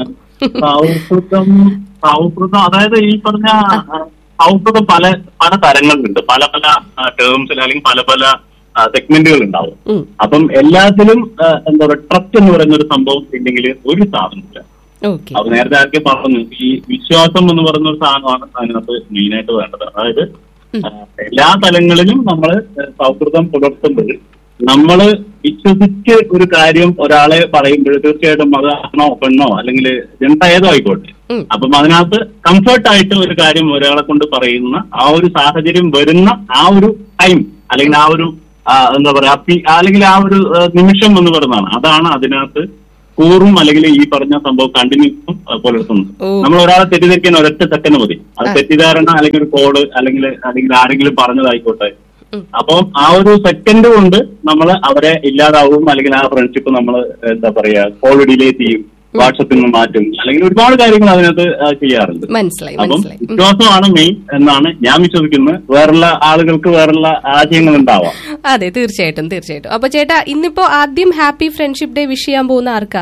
സൗഹൃദം സൗഹൃദം അതായത് ഈ പറഞ്ഞ ആ, സൗഹൃദം പല പല തരങ്ങളിലുണ്ട് പല പല ടേംസിൽ അല്ലെങ്കിൽ പല പല സെഗ്മെന്റുകൾ ഉണ്ടാവും ഉം. അപ്പം എല്ലാത്തിലും ആ, എന്താ പറയുക ട്രസ്റ്റ് എന്ന് പറയുന്ന ഒരു സംഭവം ഇല്ലെങ്കിൽ ഒരു സാധനമില്ല ഓക്കെ അത് നേരത്തെ ആർക്കെ പറഞ്ഞു ഈ വിശ്വാസം എന്ന് പറയുന്ന ഒരു സാധനമാണ് അതിനകത്ത് മെയിനായിട്ട് വേണ്ടത് അതായത് ആ, എല്ലാ തലങ്ങളിലും നമ്മൾ സൗഹൃദം പുലർത്തുമ്പോൾ നമ്മൾ വിശ്വസിച്ച് ഒരു കാര്യം ഒരാളെ പറയുമ്പോൾ തീർച്ചയായിട്ടും അത് ആണോ പെണ്ണോ അല്ലെങ്കിൽ ജനത ഏതോ ആയിക്കോട്ടെ ഉം. അപ്പം അതിനകത്ത് കംഫർട്ട് ആയിട്ട് ഒരു കാര്യം ഒരാളെ കൊണ്ട് പറയുന്ന ആ ഒരു സാഹചര്യം വരുന്ന ആ ഒരു ടൈം അല്ലെങ്കിൽ ആ ഒരു ആ, എന്താ പറയാ അപ്പി- അല്ലെങ്കിൽ ആ ഒരു ആ, നിമിഷം എന്ന് പറയുന്നതാണ് അതാണ് അതിനകത്ത് കൂറും അല്ലെങ്കിൽ ഈ പറഞ്ഞ സംഭവം കണ്ടിന്യൂസും പുലർത്തുന്നത് ഓ. നമ്മൾ ഒരാളെ തെറ്റിദ്ധരിക്കാൻ ഒരൊറ്റ സെക്കൻഡ് മതി അത് തെറ്റിദ്ധാരണ അല്ലെങ്കിൽ ഒരു കോഡ് അല്ലെങ്കിൽ അല്ലെങ്കിൽ ആരെങ്കിലും പറഞ്ഞതായിക്കോട്ടെ അപ്പം ആ ഒരു സെക്കൻഡ് കൊണ്ട് നമ്മൾ അവരെ ഇല്ലാതാവും അല്ലെങ്കിൽ ആ ഫ്രണ്ട്ഷിപ്പ് നമ്മൾ എന്താ പറയാ കോൾ ഡിലേറ്റ് ചെയ്യും വാട്സപ്പിൽ നിന്ന് മാറ്റും അല്ലെങ്കിൽ ഒരുപാട് കാര്യങ്ങൾ അതിനകത്ത് ആ, ചെയ്യാറുണ്ട് മനസ്സിലായി അപ്പം മനസ്സിലായി ഉം. വിശ്വാസമാണ് മെയിൻ എന്നാണ് ഞാൻ വിശ്വസിക്കുന്നത് വേറുള്ള ആളുകൾക്ക് വേറുള്ള ആശയങ്ങൾ ഉണ്ടാവാം അതെ തീർച്ചയായിട്ടും തീർച്ചയായിട്ടും അപ്പൊ ചേട്ടാ ഇന്നിപ്പോ ആദ്യം ഹാപ്പി ഫ്രണ്ട്ഷിപ്പ് ഡേ വിഷ് ചെയ്യാൻ പോകുന്ന ആർക്കാ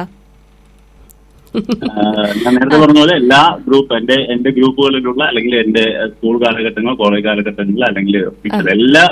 ആഹ് ഞാൻ നേരത്തെ പറഞ്ഞ പോലെ എല്ലാ ഗ്രൂപ്പ് എന്റെ എന്റെ ഗ്രൂപ്പുകളിലുള്ള അല്ലെങ്കിൽ എന്റെ സ്കൂൾ കാലഘട്ടങ്ങൾ കോളേജ് കാലഘട്ടങ്ങൾ അല്ലെങ്കിൽ ടീച്ചർ എല്ലാ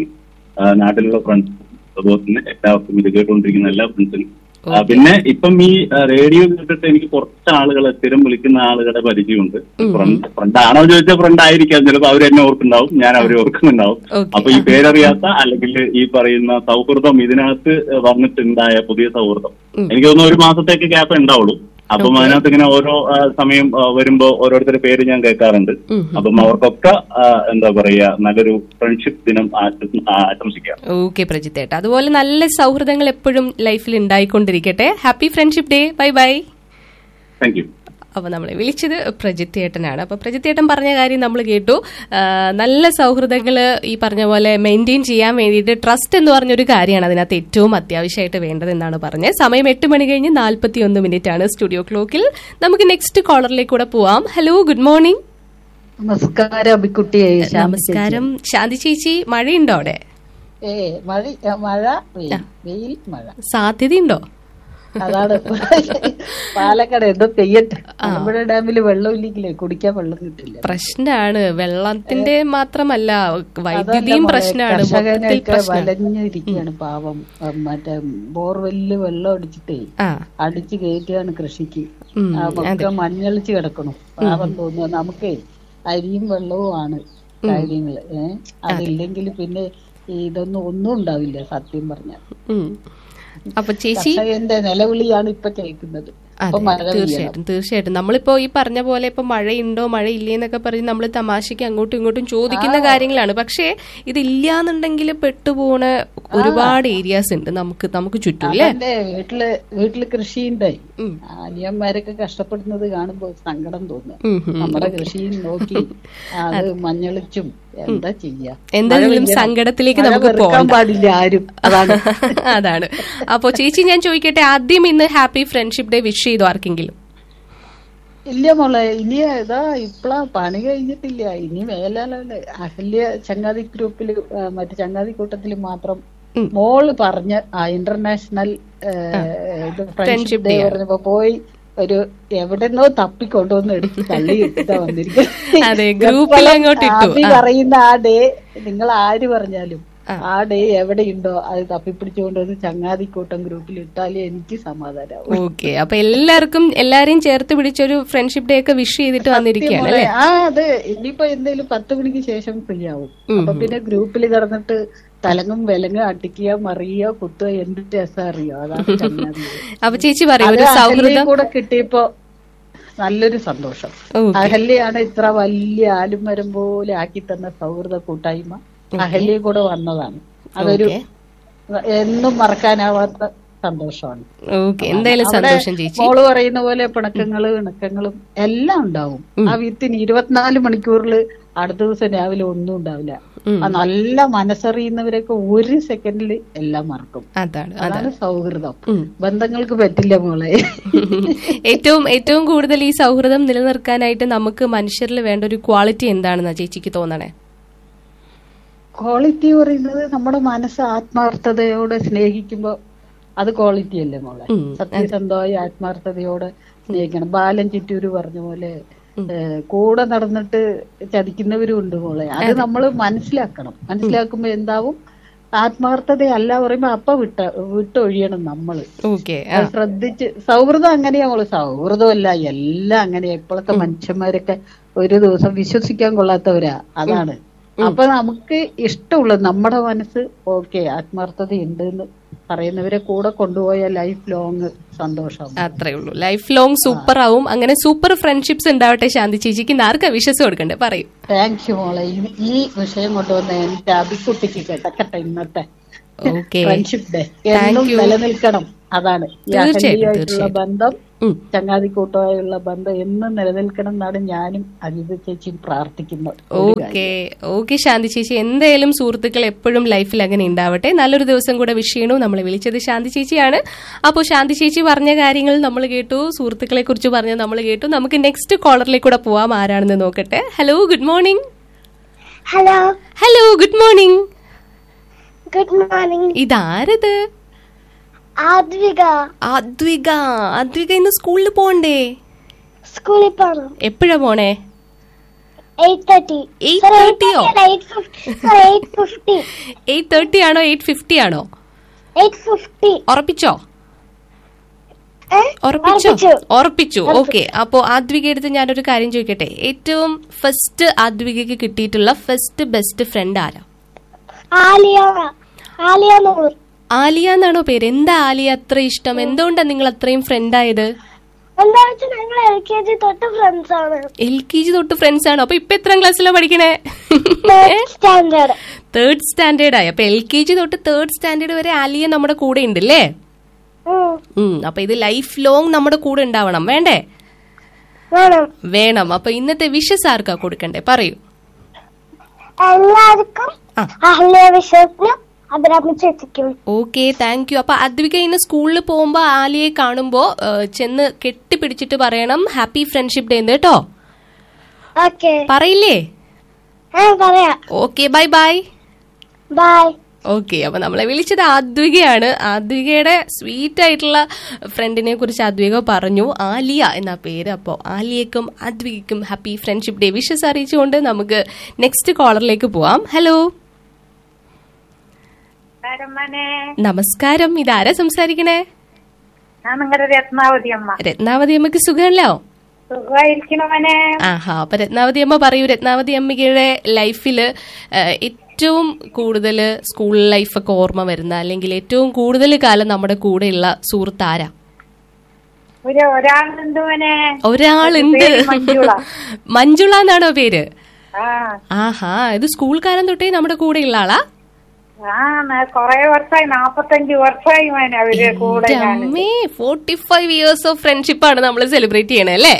ആഹ് നാട്ടിലുള്ള ഫ്രണ്ട്സ് അതുപോലെ തന്നെ എല്ലാവർക്കും ഇത് കേട്ടുകൊണ്ടിരിക്കുന്ന എല്ലാ ഫ്രണ്ട്സിനും ആ, പിന്നെ ഇപ്പം ഈ റേഡിയോ കേട്ടിട്ട് എനിക്ക് കുറച്ച് ആളുകളെ സ്ഥിരം വിളിക്കുന്ന ആളുകളുടെ പരിചയമുണ്ട് ഫ്രണ്ട് ഫ്രണ്ട് ആണോ ചോദിച്ചാൽ ഫ്രണ്ട് ആയിരിക്കാം ചിലപ്പോൾ അവർ എന്നെ ഓർക്കുന്നുണ്ടാവും ഞാൻ അവരെ ഓർക്കുന്നുണ്ടാവും Okay. അപ്പൊ ഈ പേരറിയാത്ത അല്ലെങ്കിൽ ഈ പറയുന്ന സൗഹൃദം ഇതിനകത്ത് വന്നിട്ടുണ്ടായ പുതിയ സൗഹൃദം എനിക്ക് തോന്നുന്നു ഒരു മാസത്തേക്ക് ഗ്യാപ്പ് ഉണ്ടാവുള്ളൂ അപ്പം അതിനകത്ത് ഇങ്ങനെ ഓരോ ആ, സമയം ആ, വരുമ്പോ ഓരോരുത്തരുടെ പേര് ഞാൻ കേൾക്കാറുണ്ട് അപ്പം അവർക്കൊക്കെ ആ, എന്താ പറയാ നല്ലൊരു ഫ്രണ്ട്ഷിപ്പ് ദിനം ആശം- ആ, ആശംസിക്കാം ഓക്കെ പ്രജിത്തേട്ട അതുപോലെ നല്ല സൗഹൃദങ്ങൾ എപ്പോഴും ലൈഫിൽ ഉണ്ടായിക്കൊണ്ടിരിക്കട്ടെ happy friendship day bye bye thank you അപ്പൊ നമ്മളെ വിളിച്ചത് പ്രജിത്ത് ഏട്ടനാണ് അപ്പൊ പ്രജിത്ത് ഏട്ടൻ പറഞ്ഞ കാര്യം നമ്മൾ കേട്ടു ആ, നല്ല സൗഹൃദങ്ങൾ ഈ പറഞ്ഞ പോലെ മെയിൻറ്റെയിൻ ചെയ്യാൻ വേണ്ടിയിട്ട് ട്രസ്റ്റ് എന്ന് പറഞ്ഞൊരു കാര്യമാണ് അതിനകത്ത് ഏറ്റവും അത്യാവശ്യമായിട്ട് വേണ്ടത് എന്നാണ് പറഞ്ഞത് സമയം എട്ട് മണി കഴിഞ്ഞ് നാൽപ്പത്തി ഒന്ന് മിനിറ്റ് ആണ് സ്റ്റുഡിയോ ക്ലോക്കിൽ നമുക്ക് നെക്സ്റ്റ് കോളറിലേക്ക് കൂടെ പോവാം ഹലോ ഗുഡ് മോർണിംഗ് നമസ്കാരം അബിക്കുട്ടിയെ ശാന്തി നമസ്കാരം ശാന്തി ചേച്ചി മഴയുണ്ടോ അവിടെ ചേച്ചി. ഏ മഴ ആ, മഴ വെയിൽ വെയിൽ മഴ സാധ്യതയുണ്ടോ അതാണ് പാലക്കാട് എന്തോ പെയ്യട്ടെ മലമ്പുഴ ഡാമിൽ വെള്ളം ഇല്ലെങ്കിലേ കുടിക്കാൻ വെള്ളം കിട്ടില്ല പ്രശ്നമാണ് വെള്ളത്തിന്റെ മാത്രമല്ല വൈദ്യുതിയും അതല്ല മോളെ, പ്രശ്നമാണ് മൊത്തത്തിൽ കർഷകനൊക്കെ പ്രശ്നമാണ് വലഞ്ഞിരിക്കുകയാണ് പാവം ആ, മറ്റേ ബോർവെല്ലില് വെള്ളം അടിച്ചിട്ടേ ആ അടിച്ചു കയറ്റുകയാണ് കൃഷിക്ക് ഉം, ഒക്കെ മഞ്ഞളിച്ച് കിടക്കണം പാവം തോന്നുക നമുക്കേ അരിയും വെള്ളവുമാണ് കാര്യങ്ങള് ഏഹ് അതില്ലെങ്കിൽ പിന്നെ ഇതൊന്നും ഒന്നും ഉണ്ടാവില്ല സത്യം പറഞ്ഞാൽ ഉം. അപ്പൊ ചേച്ചി കർഷകന്റെ നിലവിളിയാണ് ഇപ്പൊ കേൾക്കുന്നത് അപ്പൊ അതെ മഴ പെയ്യണം തീർച്ചയായിട്ടും തീർച്ചയായിട്ടും നമ്മളിപ്പോ ഈ പറഞ്ഞ പോലെ ഇപ്പൊ മഴയുണ്ടോ മഴയില്ലേ എന്നൊക്കെ പറഞ്ഞ് നമ്മൾ തമാശക്ക് അങ്ങോട്ടും ഇങ്ങോട്ടും ചോദിക്കുന്ന കാര്യങ്ങളാണ് പക്ഷേ ഇതില്ലാന്നുണ്ടെങ്കിൽ പെട്ടുപോണ ഒരുപാട് ഏരിയാസ് ഉണ്ട് നമുക്ക് നമുക്ക് ചുറ്റും അല്ലേ എന്റെ വീട്ടില് വീട്ടില് കൃഷിയുണ്ടായി ഉം. അനിയന്മാരൊക്കെ കഷ്ടപ്പെടുന്നത് കാണുമ്പോ സങ്കടം തോന്നുക ഉം, ഉം. നമ്മുടെ കൃഷിയും നോക്കി അത് മഞ്ഞളിച്ചും എന്താ ചെയ്യാ എന്തെങ്കിലും മഴ പെയ്യണം. സങ്കടത്തിലേക്ക് മഴ നമുക്ക് വെറുക്കാൻ പോകണ്ട പാടില്ല ആരും അതാണ് അതാണ് അപ്പൊ ചേച്ചി ഞാൻ ചോദിക്കട്ടെ ആദ്യം ഇന്ന് ഹാപ്പി ഫ്രണ്ട്ഷിപ്പ് ഡേ വിഷ് ചെയ്തു ആർക്കെങ്കിലും ഇല്ല മോളെ ഇനി ഇതാ ഇപ്പളാ പണി കഴിഞ്ഞിട്ടില്ല ഇനി മേലാലല്ലേ അഹല്യ ചങ്ങാതി ഗ്രൂപ്പില് ആ, മറ്റേ ചങ്ങാതി കൂട്ടത്തില് മാത്രം ഉം. മോള് പറഞ്ഞ ആ ഇന്റർനാഷണൽ ഫ്രണ്ട്ഷിപ്പ് ഡേ പറഞ്ഞപ്പോ പോയി ഒരു എവിടെന്നോ തപ്പിക്കൊണ്ടുവന്ന് എടുത്ത് തള്ളി ഇട്ടിട്ടാ വന്നിരിക്കുന്നത് അതെ, ഗ്രൂപ്പിൽ അങ്ങോട്ട് ഇട്ടു. ആബി ആ. പറയുന്ന ആ ഡേ നിങ്ങൾ ആര് പറഞ്ഞാലും ആ ഡേ എവിടെയുണ്ടോ അത് തപ്പിപ്പിടിച്ചുകൊണ്ടുവന്ന് ചങ്ങാതിക്കൂട്ടം ഗ്രൂപ്പിൽ ഇട്ടാലേ എനിക്ക് സമാധാനമാവും ഓക്കെ അപ്പൊ എല്ലാവർക്കും എല്ലാരെയും ചേർത്ത് പിടിച്ചൊരു ഫ്രണ്ട്ഷിപ്പ് ഡേ ഒക്കെ വിഷ് ചെയ്തിട്ട് വന്നിരിക്കുകയാണ് അല്ലേ ആ അത് ഇനിയിപ്പോ എന്തെങ്കിലും പത്ത് മണിക്ക് ശേഷം ഫ്രീ ആവും അപ്പൊ പിന്നെ ഗ്രൂപ്പിൽ കിടന്നിട്ട് തലങ്ങും വിലങ്ങും അടിക്കുക മറിയുക കുത്തുക എന്ത് രസം അറിയോ അതാണ് ചങ്ങാതി അപ്പൊ ചേച്ചി പറയും അത് ഒരു അഹല്യയിൽ സൗഹൃദം കൂടെ കിട്ടിയപ്പോ നല്ലൊരു സന്തോഷം ഓക്കെ അഹല്യാണ് ഇത്ര വലിയ ആലുമരം പോലെ ആക്കി തന്ന സൗഹൃദ കൂട്ടായ്മ അഹല്യ കൂടെ വന്നതാണ് അതൊരു ഓക്കെ എന്നും മറക്കാനാവാത്ത സന്തോഷമാണ് ഓക്കെ എന്തായാലും അവിടെ സന്തോഷം ചേച്ചി മോള് പറയുന്ന പോലെ പിണക്കങ്ങള് ഇണക്കങ്ങളും എല്ലാം ഉണ്ടാവും ആ വിത്തിന് ഇരുപത്തിനാല് മണിക്കൂറിൽ അടുത്ത ദിവസം രാവിലെ ഒന്നും ഉണ്ടാവില്ല ഉം. ആ നല്ല മനസ്സറിയുന്നവരൊക്കെ ഒരു സെക്കൻഡിൽ എല്ലാം മറക്കും അതാണ് അതാണ് അതാണ് സൗഹൃദം ഉം. ബന്ധങ്ങൾക്ക് പറ്റില്ല മോളെ ഏറ്റവും ഏറ്റവും കൂടുതൽ ഈ സൗഹൃദം നിലനിർത്താനായിട്ട് നമുക്ക് മനുഷ്യരിൽ വേണ്ട ഒരു ക്വാളിറ്റി എന്താണെന്നാ ചേച്ചിക്ക് തോന്നണേ ക്വാളിറ്റി പറയുന്നത് നമ്മുടെ മനസ്സ് ആത്മാർത്ഥതയോടെ സ്നേഹിക്കുമ്പോ അത് ക്വാളിറ്റി അല്ലേ മോളെ ഉം, സത്യസന്ധമായി ആത്മാർത്ഥതയോടെ സ്നേഹിക്കണം ബാലൻ ചിറ്റൂര് പറഞ്ഞ പോലെ ഏഹ്, കൂടെ നടന്നിട്ട് ചതിക്കുന്നവരും ഉണ്ട് മോളെ അത് നമ്മൾ മനസ്സിലാക്കണം മനസ്സിലാക്കുമ്പോ എന്താവും ആത്മാർത്ഥതയല്ല പറയുമ്പോ അപ്പ വിട്ട വിട്ടൊഴിയണം നമ്മള് ഓക്കെ അത് ശ്രദ്ധിച്ച് സൗഹൃദം അങ്ങനെയാ മോള് സൗഹൃദമല്ല എല്ലാം അങ്ങനെയാ ഇപ്പോഴത്തെ മനുഷ്യന്മാരൊക്കെ ഒരു ദിവസം വിശ്വസിക്കാൻ കൊള്ളാത്തവരാ അതാണ് അപ്പൊ നമുക്ക് ഇഷ്ടമുള്ളത് നമ്മുടെ മനസ്സ് ഓക്കെ ആത്മാർത്ഥത ഉണ്ട് എന്ന് പറയുന്നവരെ കൂടെ കൊണ്ടുപോയ ലൈഫ് ലോങ് സന്തോഷം അത്രേ ഉള്ളൂ ലൈഫ് ലോങ് സൂപ്പർ ആവും അങ്ങനെ സൂപ്പർ ഫ്രണ്ട്ഷിപ്സ് ഉണ്ടാവട്ടെ ശാന്തി ചേച്ചിക്ക് ഇന്ന് ആർക്കാ വിശ്വസം കൊടുക്കണ്ടേ പറയും താങ്ക് യു മോളെ ഈ- ഈ വിഷയം കൊണ്ടുവന്ന എന്റെ അഭിക്കുട്ടിക്ക് കേട്ടക്കട്ടെ ഇന്നത്തെ ഓക്കെ ഫ്രണ്ട്ഷിപ്പ് ഡേ എന്നും you. നിലനിൽക്കണം അതാണ് ഈ തീർച്ചയായിട്ടും, അഹല്യയായിട്ടുള്ള തീർച്ചയായിട്ടും. ബന്ധം ഉം. ചങ്ങാതിക്കൂട്ടമായുള്ള ബന്ധം എന്നും നിലനിൽക്കണം എന്നാണ് ഞാനും അജിത ചേച്ചിയും പ്രാർത്ഥിക്കുന്നത് ഒരു കാര്യം. ഓക്കെ ഓക്കെ ശാന്തി ചേച്ചി എന്തായാലും സുഹൃത്തുക്കൾ എപ്പോഴും ലൈഫിൽ അങ്ങനെ ഉണ്ടാവട്ടെ നല്ലൊരു ദിവസം കൂടെ വിഷ് ചെയ്യണു നമ്മളെ വിളിച്ചത് ശാന്തി ചേച്ചിയാണ് അപ്പോൾ ശാന്തി ചേച്ചി പറഞ്ഞ കാര്യങ്ങൾ നമ്മൾ കേട്ടു സുഹൃത്തുക്കളെ കുറിച്ച് പറഞ്ഞ നമ്മൾ കേട്ടു നമുക്ക് നെക്സ്റ്റ് കോളറിലേക്ക് കൂടെ പോവാം ആരാണെന്ന് നോക്കട്ടെ hello good morning hello hello good morning good morning ഇതാരത് ആദ്വിക അദ്വിക അദ്വിക ഇന്ന് സ്കൂളിൽ പോണ്ടേ സ്കൂളിൽ പോകണം എപ്പോഴാ പോണേ എയ്റ്റ് തേർട്ടി 8:30 യോ? എയ്റ്റ് ഫിഫ്റ്റി എയ്റ്റ് തേർട്ടി ആണോ എയ്റ്റ് ഫിഫ്റ്റി ആണോ എയ്റ്റ് ഫിഫ്റ്റി ഉറപ്പിച്ചോ ഉറപ്പിച്ചോ ഉറപ്പിച്ചു ഓക്കെ അപ്പോ ആദ്വിക അടുത്ത് ഞാനൊരു കാര്യം ചോദിക്കട്ടെ ഏറ്റവും ഫസ്റ്റ് ആദ്വികക്ക് കിട്ടിയിട്ടുള്ള ഫസ്റ്റ് ബെസ്റ്റ് ഫ്രണ്ട് ആരാ ആലിയ ആലിയ നൂർ ആലിയ എന്നാണോ പേര് എന്താ ആലിയ അത്ര ഇഷ്ടം എന്തുകൊണ്ടാ നിങ്ങൾ അത്രയും ഫ്രണ്ട് ആയത് എന്താ വെച്ചാൽ ഞങ്ങൾ എൽ കെ ജി തൊട്ട് ഫ്രണ്ട്സ് ആണ് എൽ കെ ജി തൊട്ട് ഫ്രണ്ട്സ് ആണോ അപ്പൊ ഇപ്പൊ എത്രാം ക്ലാസ്സിലാ പഠിക്കണേ സ്റ്റാൻഡേർഡ് തേർഡ് സ്റ്റാൻഡേർഡ് ആയി അപ്പൊ എൽ കെ ജി തൊട്ട് തേർഡ് സ്റ്റാൻഡേർഡ് വരെ ആലിയ നമ്മുടെ കൂടെ ഉണ്ടല്ലേ ഉം അപ്പൊ ഇത് ലൈഫ് ലോങ് നമ്മുടെ കൂടെ ഉണ്ടാവണം വേണ്ടേ വേണം വേണം അപ്പൊ ഇന്നത്തെ വിഷസ് ആർക്കാ കൊടുക്കണ്ടേ പറയൂ എല്ലാവർക്കും ആ. അഹല്യ വിശ്വസിനും അഭിരാമി ചേച്ചിക്കും ഓക്കെ താങ്ക് യു അപ്പൊ അദ്വിക ഇന്ന് സ്കൂളിൽ പോകുമ്പോ ആലിയെ കാണുമ്പോ ഏ, ചെന്ന് കെട്ടിപ്പിടിച്ചിട്ട് പറയണം ഹാപ്പി ഫ്രണ്ട്ഷിപ്പ് ഡേ എന്ന് കേട്ടോ ഓക്കെ പറയില്ലേ ആ പറയാം okay bye bye bye okay അപ്പൊ നമ്മളെ വിളിച്ചത് ആദ്വികയാണ് ആദ്വികയുടെ സ്വീറ്റ് ആയിട്ടുള്ള ഫ്രണ്ടിനെ കുറിച്ച് ആദ്വിക പറഞ്ഞു ആലിയ എന്ന പേര് അപ്പോ ആലിയക്കും ആദ്വികയ്ക്കും ഹാപ്പി ഫ്രണ്ട്ഷിപ്പ് ഡേ വിഷസ് അറിയിച്ചുകൊണ്ട് നമുക്ക് നെക്സ്റ്റ് കോളറിലേക്ക് പോവാം ഹലോ നമസ്കാരം ഇതാരാ സംസാരിക്കണേ ഞാൻ നിങ്ങളുടെ രത്നാവതി അമ്മ രത്നാവതി അമ്മക്ക് സുഖമല്ലോ സുഖമായിരിക്കണവനെ ആഹാ അപ്പൊ രത്നാവതി അമ്മ പറയൂ രത്നാവതി അമ്മയുടെ ലൈഫില് ഏഹ്, ഏറ്റവും കൂടുതൽ സ്കൂൾ ലൈഫൊക്കെ ഓർമ്മ വരുന്ന അല്ലെങ്കിൽ ഏറ്റവും കൂടുതൽ കാലം നമ്മുടെ കൂടെയുള്ള സുഹൃത്ത് ആരാ ഒരു ഒരാളുണ്ട് മോനെ ഒരാളുണ്ട് പേര് മഞ്ജുള. മഞ്ജുള എന്നാണോ പേര് ആ ആഹാ ഇത് സ്കൂൾ കാലം തൊട്ടേ നമ്മുടെ കൂടെയുള്ള ആളാ ആ ന- കൊറേ വർഷമായി നാപ്പത്തഞ്ച് വർഷമായി മോനെ അവര് കൂടെ എന്റെ ഞാൻ അമ്മേ forty five years of friendship ആണ് നമ്മൾ സെലിബ്രേറ്റ് ചെയ്യണേ അല്ലേ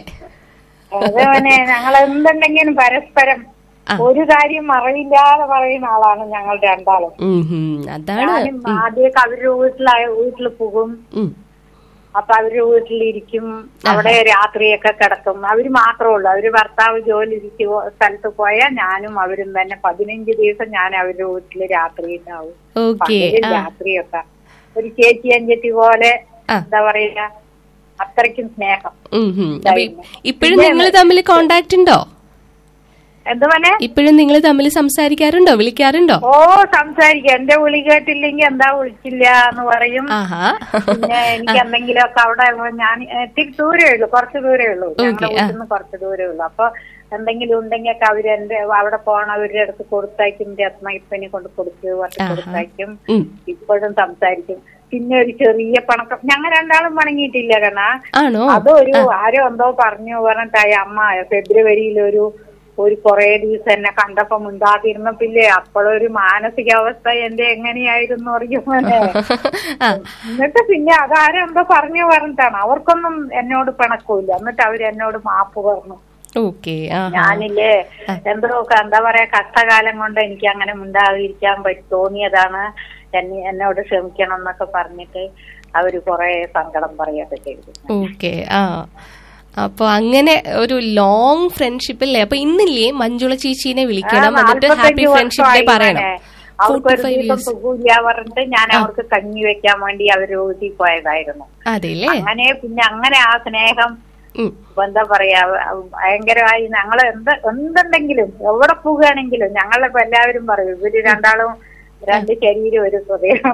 അതെ മോനെ ഞങ്ങൾ എന്തുണ്ടെങ്കിലും പരസ്പരം ആ. ഒരു കാര്യം അറിയില്ലാതെ പറയുന്ന ആളാണ് ഞങ്ങൾ രണ്ടാളും ഉം ഹും. അതാണ് ഞാനും ആദ്യമൊക്കെ അവരുടെ വീട്ടിലായ വീട്ടിൽ പോകും ഉം. അപ്പൊ അവര് വീട്ടിലിരിക്കും അവിടെ രാത്രിയൊക്കെ കിടക്കും അവര് മാത്രമേ ഉള്ളൂ അവര് ഭർത്താവ് ജോലി ഇരിക്കു- സ്ഥലത്ത് പോയാൽ ഞാനും അവരും തന്നെ പതിനഞ്ച് ദിവസം ഞാൻ അവരുടെ വീട്ടില് രാത്രി ഉണ്ടാവും ഓക്കെ പകലും ആ രാത്രിയൊക്കെ ഒരു ചേച്ചി അഞ്ചെത്തി പോലെ ആ. എന്താ പറയാ അത്രയ്ക്കും സ്നേഹം ഉം ഹും. അപ്പൊ ഇപ്പോഴും നിങ്ങൾ തമ്മിൽ കോണ്ടാക്ട് ഉണ്ടോ എന്തുവനെ ഇപ്പോഴും നിങ്ങൾ തമ്മിൽ സംസാരിക്കാറുണ്ടോ വിളിക്കാറുണ്ടോ ഓ സംസാരിക്കാം എന്റെ വിളി കേട്ടില്ലെങ്കിൽ എന്താ വിളിച്ചില്ല എന്ന് പറയും ആഹാ പിന്നെ എനിക്ക് എന്തെങ്കിലുമൊക്കെ അവിടെ ഞാൻ ഇത്തിരി ദൂരേ ഉള്ളൂ കുറച്ച് ദൂരേ ഉള്ളൂ ഞങ്ങളുടെ Okay, ആ. വീട്ടിൽ നിന്ന് കുറച്ച് ദൂരേ ഉള്ളൂ അപ്പൊ എന്തെങ്കിലും ഉണ്ടെങ്കിൽ ഒക്കെ അവര് എന്റെ അവിടെ പോണ അവരുടെ അടുത്ത് കൊടുത്തയക്കും രത്നയിപ്പനെ കൊണ്ട് കൊടുത്ത് പറഞ്ഞ് ആഹാ. കൊടുത്തയക്കും ഉം. ഇപ്പോഴും സംസാരിക്കും പിന്നെ ഒരു ചെറിയ പണക്കം ഞങ്ങൾ രണ്ടാളും പണങ്ങിയിട്ടില്ല കാരണം ആണോ അതൊരു ആരോ എന്തോ പറഞ്ഞു പറഞ്ഞിട്ടായി അമ്മ ഫെബ്രുവരിയിൽ ഒരു ഒരു കൊറേ ദിവസം എന്നെ കണ്ടപ്പോ മിണ്ടാതിരുന്നപ്പില്ലേ അപ്പോഴൊരു മാനസികാവസ്ഥ എന്റെ എങ്ങനെയായിരുന്നു അറിയുമോനെ ആ എന്നിട്ട് പിന്നെ അതാരോ എന്തോ പറഞ്ഞു പറഞ്ഞിട്ടാണ് അവർക്കൊന്നും എന്നോട് പിണക്കൂല എന്നിട്ട് അവര് എന്നോട് മാപ്പ് പറഞ്ഞു ഓക്കെ ആഹാ ഞാനില്ലേ എന്തോ ക- എന്താ പറയാ കഷ്ടകാലം കൊണ്ട് എനിക്ക് അങ്ങനെ മിണ്ടാതിരിക്കാൻ പറ്റി തോന്നിയതാണ് എന്നെ എന്നോട് ക്ഷമിക്കണം എന്നൊക്കെ പറഞ്ഞിട്ട് അവര് കൊറേ സങ്കടം പറയൊക്കെ ചെയ്തു ഓക്കെ ആ അപ്പൊ അങ്ങനെ ഒരു ലോങ് ഫ്രണ്ട്ഷിപ്പ് അല്ലേ അപ്പൊ ഇന്നില്ലേ മഞ്ജുള ചേച്ചീനെ വിളിക്കണം എന്നിട്ട് ഹാപ്പി ഫ്രണ്ട്ഷിപ്പ് ഡേ പറയണം അവർക്ക് ഫോർട്ടി ഒരു ഫൈവ് ദിവസം ഇയേഴ്സ് സുഖമില്ല പറഞ്ഞിട്ട് ഞാൻ അവർക്ക് കഞ്ഞി വെക്കാൻ വേണ്ടി അവര് വീട്ടിൽ പോയതായിരുന്നു അതെല്ലേ അങ്ങനെ പിന്നെ അങ്ങനെ ആ സ്നേഹം ഉം. ഇപ്പൊ എന്താ പറയാ ഭയങ്കരമായി ഞങ്ങൾ എന്ത് എന്തുണ്ടെങ്കിലും എവിടെ പോകുകയാണെങ്കിലും ഞങ്ങളിപ്പോ എല്ലാവരും പറയും ഇവര് രണ്ടാളും രണ്ട് ശരീരം ഒരു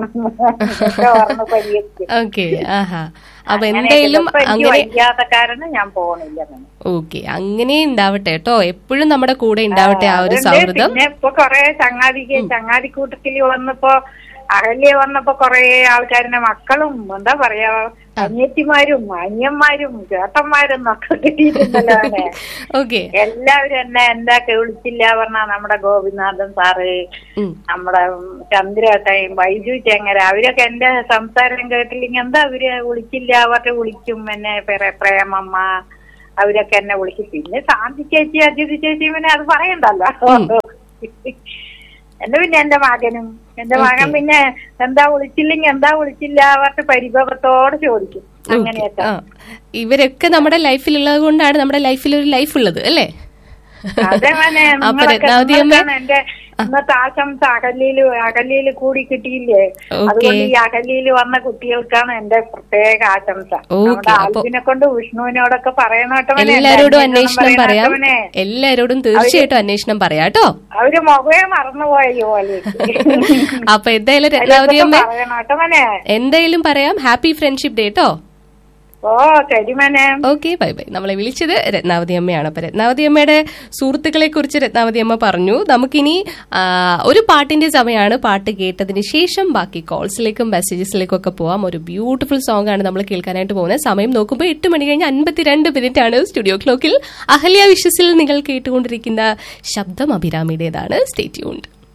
ഹൃദയമാണ് പരിഹരിക്കും ഓക്കെ ആഹാ അപ്പൊ അങ്ങനെ എന്തായാലും ചിലപ്പോ എനിക്ക് അങ്ങനെ വയ്യാത്ത കാരണം ഞാൻ പോണില്ല അങ്ങനെ. ഓക്കെ അങ്ങനെ ഉണ്ടാവട്ടെ കേട്ടോ എപ്പോഴും നമ്മുടെ കൂടെ ഉണ്ടാവട്ടെ ആ ഒരു അതുണ്ട്. സൗഹൃദം പിന്നെ ഇപ്പൊ കൊറേ ചങ്ങാതിക്ക് ചങ്ങാതിക്കൂട്ടത്തിൽ വന്നപ്പോ അകല്യ വന്നപ്പോ കൊറേ ആൾക്കാരുടെ മക്കളും എന്താ പറയാ അനിയത്തിമാരും അനിയന്മാരും ചേട്ടന്മാരും ഒക്കെ കിട്ടിയിട്ടുണ്ടല്ലോ അവനെ ഓക്കെ എല്ലാവരും എന്നെ എന്താക്കെ വിളിച്ചില്ല പറഞ്ഞ നമ്മുടെ ഗോപിനാഥൻ സാറ് നമ്മുടെ ചന്ദ്രേട്ടയും ബൈജു ചെങ്ങര അവരൊക്കെ എന്റെ സംസാരം കേട്ടില്ലെങ്കിൽ എന്താ അവര് വിളിച്ചില്ല അവരുടെ വിളിക്കും എന്നെ പ്രേ- പ്രേമമ്മ അവരൊക്കെ എന്നെ വിളിക്കും പിന്നെ ശാന്തി ചേച്ചി അജിത് ചേച്ചി പിന്നെ അത് പറയണ്ടല്ലോ എന്റെ പിന്നെ എന്റെ മകനും എന്റെ മകൻ പിന്നെ എന്താ വിളിച്ചില്ലെങ്കിൽ എന്താ വിളിച്ചില്ല അവരുടെ പരിഭവത്തോടെ ചോദിക്കും അങ്ങനെയൊക്കെ ആ ഇവരൊക്കെ നമ്മുടെ ലൈഫിലുള്ളത് കൊണ്ടാണ് നമ്മുടെ ലൈഫിൽ ഒരു ലൈഫ് ഉള്ളത് അല്ലേ അതെ മോനെ അപ്പൊ നിങ്ങളൊക്കെ രത്നാവതി അമ്മ നിങ്ങൾക്കാണ് എന്റെ ഇന്നത്തെ ആശംസ അകലിയില് അകലിയില് കൂടി കിട്ടിയില്ലേ ഓക്കേ. അതുകൊണ്ട് ഈ അകലിയില് വന്ന കുട്ടികൾക്കാണ് എന്റെ പ്രത്യേക ആശംസ ഓക്കേ, നമ്മുടെ അപ്പൊ- ആൽബിനെ കൊണ്ട് വിഷ്ണുവിനോടൊക്കെ പറയണോട്ടവനെ എല്ലാരോടും അന്വേഷണം പറയാം എല്ലാരോടും തീർച്ചയായിട്ടും അന്വേഷണം പറയാം കേട്ടോ അവര് മുഖേ മറന്നുപോയി പോലെ അപ്പൊ എന്തായാലും രത്നാവതി അമ്മ പറയണോട്ടവനെ എന്തായാലും പറയാം ഹാപ്പി ഫ്രണ്ട്ഷിപ്പ് ഡേ കേട്ടോ ഓ കരിമനെ ഓക്കെ ബൈ ബൈ നമ്മളെ വിളിച്ചത് രത്നാവതി അമ്മയാണ് അപ്പൊ രത്നാവതി അമ്മയുടെ സുഹൃത്തുക്കളെ കുറിച്ച് രത്നാവതി അമ്മ പറഞ്ഞു നമുക്കിനി ആ, ഒരു പാട്ടിന്റെ സമയമാണ് പാട്ട് കേട്ടതിന് ശേഷം ബാക്കി കോൾസിലേക്കും മെസ്സേജസിലേക്കും ഒക്കെ പോവാം ഒരു ബ്യൂട്ടിഫുൾ സോങ് ആണ് നമ്മൾ കേൾക്കാനായിട്ട് പോകുന്നത് സമയം നോക്കുമ്പോൾ എട്ട് മണി കഴിഞ്ഞ് അൻപത്തിരണ്ട് മിനിറ്റ് ആണ് സ്റ്റുഡിയോ ക്ലോക്കിൽ അഹല്യ വിശ്വസിൽ നിങ്ങൾ കേട്ടുകൊണ്ടിരിക്കുന്ന ശബ്ദം അഭിരാമിയുടേതാണ് സ്റ്റേ ട്യൂൺഡ്